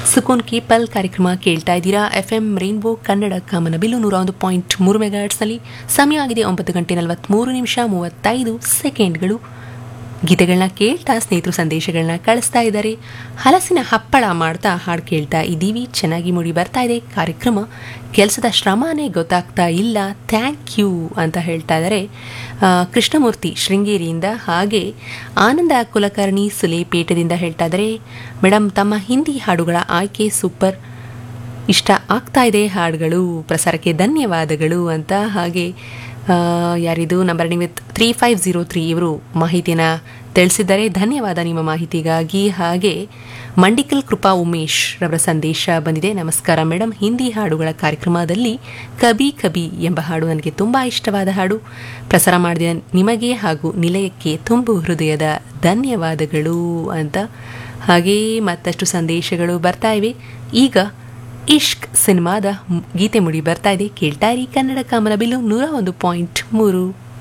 ಸುಕೋನ್ capable ಕಾರ್ಯಕ್ರಮ ಕೇಳ್ತಾ ಇದ್ದೀರಾ ಎಫ್ ಎಂ ರೈನ್ಬೋ ಕನ್ನಡ ಕಾಮನಬಿಲ್ಲು ನೂರ ಒಂದು ಪಾಯಿಂಟ್ ಮೂರು ಮೆಗಾಟ್ಸ್ನಲ್ಲಿ ಸಮಯ ಆಗಿದೆ ಒಂಬತ್ತು ಗಂಟೆ ನಲವತ್ತ್ಮೂರು ನಿಮಿಷ ಮೂವತ್ತೈದು ಸೆಕೆಂಡ್ಗಳು ಗೀತೆಗಳನ್ನ ಕೇಳ್ತಾ ಸ್ನೇಹಿತರು ಸಂದೇಶಗಳನ್ನ ಕಳಿಸ್ತಾ ಇದ್ದಾರೆ ಹಲಸಿನ ಹಪ್ಪಳ ಮಾಡ್ತಾ ಹಾಡು ಕೇಳ್ತಾ ಇದ್ದೀವಿ ಚೆನ್ನಾಗಿ ಮೂಡಿ ಬರ್ತಾ ಇದೆ ಕಾರ್ಯಕ್ರಮ ಕೆಲಸದ ಶ್ರಮನೇ ಗೊತ್ತಾಗ್ತಾ ಇಲ್ಲ ಥ್ಯಾಂಕ್ ಯು ಅಂತ ಹೇಳ್ತಾ ಇದ್ದಾರೆ ಆ, ಕೃಷ್ಣಮೂರ್ತಿ ಶೃಂಗೇರಿಯಿಂದ ಹಾಗೆ ಆನಂದ ಕುಲಕರ್ಣಿ ಸುಲೇಪೇಟದಿಂದ ಹೇಳ್ತಾ ಇದ್ದಾರೆ ಮೇಡಮ್ ತಮ್ಮ ಹಿಂದಿ ಹಾಡುಗಳ ಆಯ್ಕೆ ಸೂಪರ್ ಇಷ್ಟ ಆಗ್ತಾ ಇದೆ ಹಾಡುಗಳು ಪ್ರಸಾರಕ್ಕೆ ಧನ್ಯವಾದಗಳು ಅಂತ ಹಾಗೆ ಆ, ಯಾರಿದು number with three five zero three ಇವರು ಮಾಹಿತಿಯನ್ನು ತಿಳಿಸಿದ್ದಾರೆ ಧನ್ಯವಾದ ನಿಮ್ಮ ಮಾಹಿತಿಗಾಗಿ ಹಾಗೆ ಮಂಡಿಕಲ್ ಕೃಪಾ ಉಮೇಶ್ ರವರ ಸಂದೇಶ ಬಂದಿದೆ ನಮಸ್ಕಾರ ಮೇಡಮ್ ಹಿಂದಿ ಹಾಡುಗಳ ಕಾರ್ಯಕ್ರಮದಲ್ಲಿ ಕಬಿ ಕಬಿ ಎಂಬ ಹಾಡು ನನಗೆ ತುಂಬ ಇಷ್ಟವಾದ ಹಾಡು ಪ್ರಸಾರ ಮಾಡಿದ ನಿಮಗೆ ಹಾಗೂ ನಿಲಯಕ್ಕೆ ತುಂಬು ಹೃದಯದ ಧನ್ಯವಾದಗಳು ಅಂತ ಹಾಗೇ ಮತ್ತಷ್ಟು ಸಂದೇಶಗಳು ಬರ್ತಾ ಇವೆ ಈಗ ಇಷ್ಕ್ ಸಿನಿಮಾದ ಮ್- ಗೀತೆ ಮುಡಿ ಬರ್ತಾ ಇದೆ ಕೇಳ್ತಾ ಇರಿ ಕನ್ನಡ ಕಾಮನಬಿಲ್ಲು ನೂರ ಒಂದು ಪಾಯಿಂಟ್ ಮೂರು